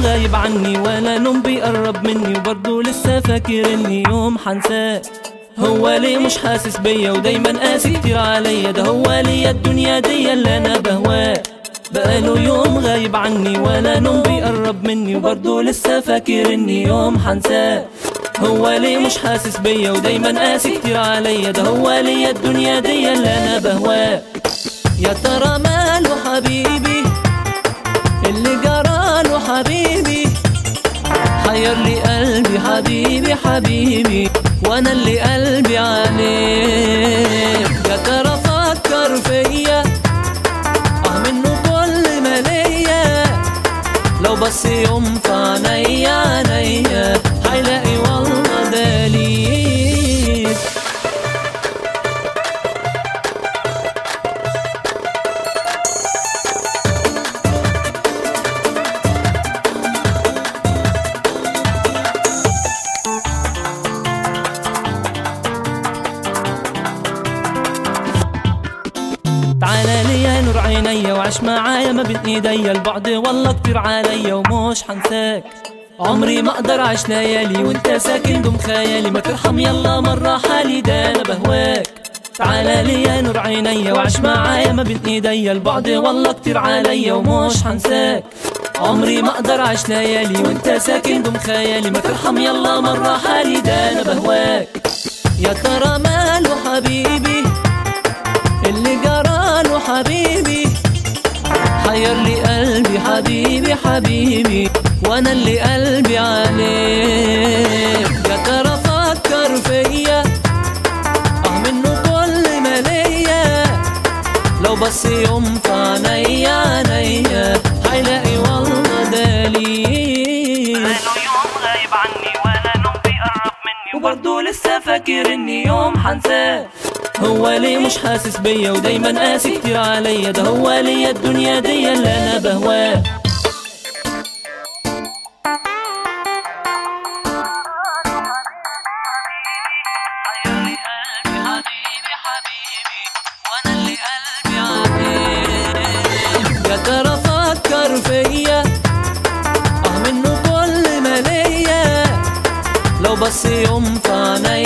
غايب عني ولا نوم بيقرب مني وبرضه لسه فاكر اني يوم حنساه هو ليه مش حاسس بيا ودايما قاسي كتير عليا ده هو ليا الدنيا دي اللي انا بهواه بقاله يوم غايب عني ولا نوم بيقرب مني وبرضه لسه فاكر اني يوم حنساه هو ليه مش حاسس بيا ودايما قاسي كتير عليا ده هو ليا الدنيا دي اللي انا بهواه يا ترى ماله حبيبي اللي جراله حبيبي حير لي قلبي حبيبي حبيبي وانا اللي قلبي عليك يا ترى فكر فيا اه منه كل ما ليا لو بس يوم في عينيا عينيا هيلاقي والله دليل تعالى لي يا نور عينيا وعش معايا ما بين ايديا البعد والله كتير عليا ومش حنساك عمري ما اقدر اعيش ليالي وانت ساكن ضم خيالي ما ترحم يلا مرة حالي ده انا بهواك تعالى لي يا نور عينيا وعش معايا ما بين ايديا البعد والله كتير عليا ومش حنساك عمري ما اقدر اعيش ليالي وانت ساكن ضم خيالي ما ترحم يلا مرة حالي ده انا بهواك يا ترى ماله حبيبي اللي جراله حبيبي حير لي قلبي حبيبي حبيبي وانا اللي قلبي عليك يا ترى فكر فيا اه منه كل ما ليا لو بس يوم في عينيا عينيا هيلاقي والله دليل بقاله يوم غايب عني ولا نوم بيقرب مني وبرضه لسه فاكر اني يوم حنساه هو ليه مش حاسس بيا ودايما قاسي كتير عليا ده هو ليا الدنيا دي اللي انا بهواه حيرني قلبي حبيبي حبيبي وانا اللي قلبي عليك يا ترى فكر فيا اه منه كل ما ليا لو بس يوم في عينيا